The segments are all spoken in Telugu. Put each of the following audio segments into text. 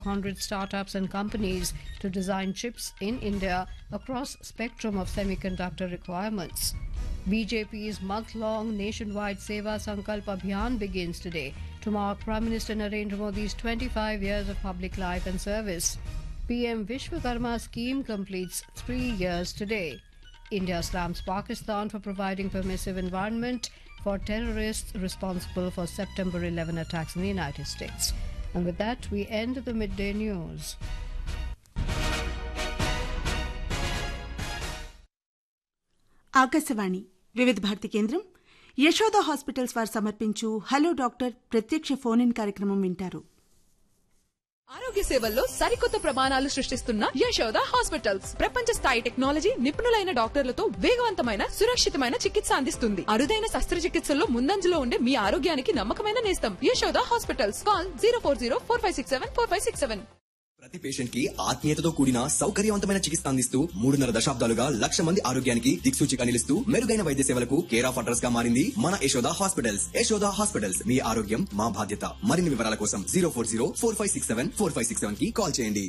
100 startups and companies to design chips in India across spectrum of semiconductor requirements. BJP's month-long nationwide Seva Sankalp Abhiyan begins today to mark Prime Minister Narendra Modi's 25 years of public life and service. PM Vishwakarma scheme completes three years today. India slams Pakistan for providing permissive environment for terrorists responsible for September 11 attacks in the United States. And with that, we end the midday news. Akashvani వివిధ భారతి కేంద్రం యశోద హాస్పిటల్స్ వారు సమర్పించు హలో డాక్టర్ ప్రత్యక్ష ఫోన్ ఇన్ కార్యక్రమం వింటారు ఆరోగ్య సేవల్లో సరికొత్త ప్రమాణాలు సృష్టిస్తున్న యశోద హాస్పిటల్స్ ప్రపంచ స్థాయి టెక్నాలజీ నిపుణులైన డాక్టర్లతో వేగవంతమైన సురక్షితమైన చికిత్స అందిస్తుంది అరుదైన శస్త్రచికిత్సల్లో ముందంజలో ఉండే మీ ఆరోగ్యానికి నమ్మకమైన నేస్తం Yashoda hospitals call zero four zero four five six seven four five six seven ప్రతి పేషెంట్ కి ఆత్మీయతతో కూడిన సౌకర్యవంతమైన చికిత్స అందిస్తూ మూడున్నర దశాబ్దాలుగా లక్ష మంది ఆరోగ్యానికి దిక్సూచిగా నిలుస్తూ మెరుగైన వైద్య సేవలకు కేర్ ఆఫ్ అడ్రస్ గా మారింది మన యశోద హాస్పిటల్స్ యశోద హాస్పిటల్స్ మీ ఆరోగ్యం మా బాధ్యత మరిన్ని వివరాల కోసం zero four zero four five six seven four five six seven కి కాల్ చేయండి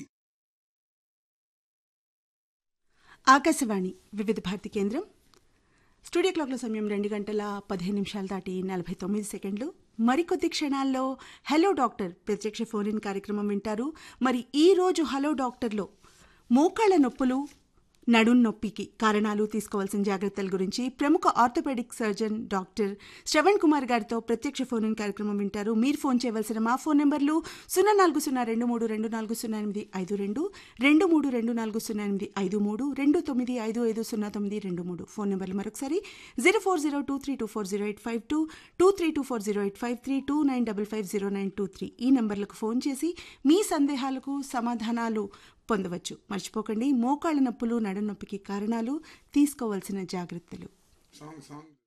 ఆకాశవాణి వివిధ భారతి కేంద్రం స్టూడియో క్లాక్ల సమయం రెండు గంటల పదిహేను నిమిషాలు దాటి నలభై తొమ్మిది సెకండ్లు మరికొద్ది క్షణాల్లో హలో డాక్టర్ ప్రత్యక్ష ఫోన్ ఇన్ కార్యక్రమం వింటారు మరి ఈ రోజు హలో డాక్టర్లో మోకాళ్ళ నొప్పులు నడుం నొప్పికి కారణాలు తీసుకోవాల్సిన జాగ్రత్తల గురించి ప్రముఖ orthopaedic surgeon doctor Shravan Kumar గారితో ప్రత్యక్ష ఫోన్ ఇన్ కార్యక్రమం వింటారు మీరు ఫోన్ చేయవలసిన మా ఫోన్ నెంబర్లు సున్నా నాలుగు సున్నా రెండు మూడు రెండు నాలుగు సున్నా ఎనిమిది ఐదు రెండు రెండు మూడు రెండు నాలుగు సున్నా ఎనిమిది ఐదు మూడు రెండు తొమ్మిది ఐదు ఐదు సున్నా తొమ్మిది రెండు మూడు ఫోన్ నెంబర్లు మరొకసారి zero four zero two three two four zero eight five two two three two four zero eight five three two nine double five zero nine two three ఈ నెంబర్లకు ఫోన్ చేసి మీ సందేహాలకు సమాధానాలు పొందవచ్చు మర్చిపోకండి మోకాళ్ళ నొప్పులు నడుం నొప్పికి కారణాలు తీసుకోవాల్సిన జాగ్రత్తలు song song